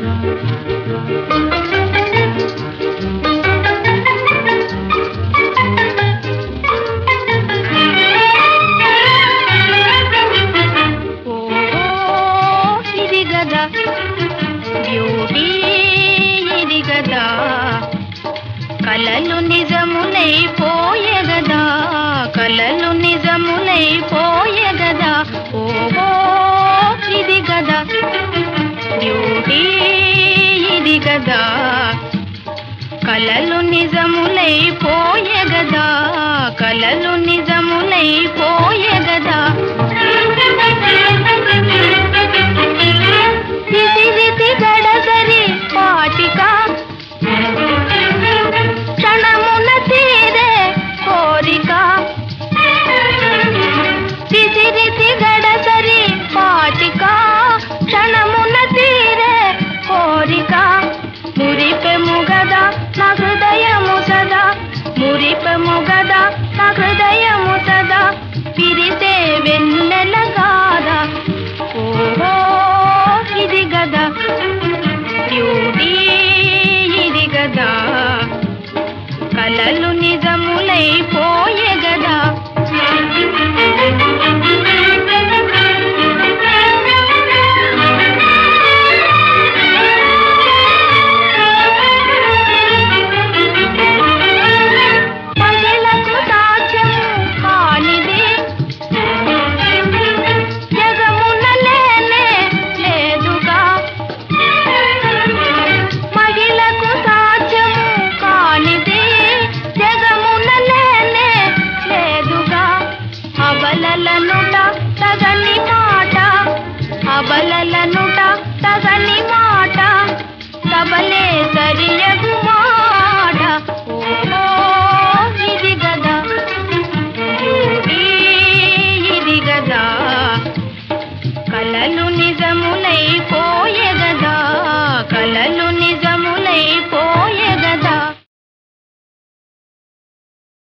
ఓహో ఇది గదా బ్యూటీ ఇది గదా కలలు నిజములైపోయే గదా కలలు నిజములైపోయే గదా ఓహో ఇది గదా బ్యూటీ ఇది గదా కలలు నిజములైపోయే గదా కలలు నిజములైపోయే గదా విసిరితి గడసరి పాటిక క్షణమున తీరే కోరిక విసిరితి గడసరి పాటిక క్షణమున తీరే కోరిక మురిపెము గదా నా హృదయము సదా మురిపెము గదా నా హృదయము సదా పిరిసే వెన్నెల కాదా ఓహో ఇది గదా బ్యూటీ ఇది గదా కలలు నిజములైపోయే గదా మహిళకు సాధ్యము కానిది జగమున లేనే లేదుగా మహిళకు సాధ్యము కానిది జగమున లేనే లేదుగా అబలలనుట తగని మాట అబలలనుట తగని మాట సబలే సరియ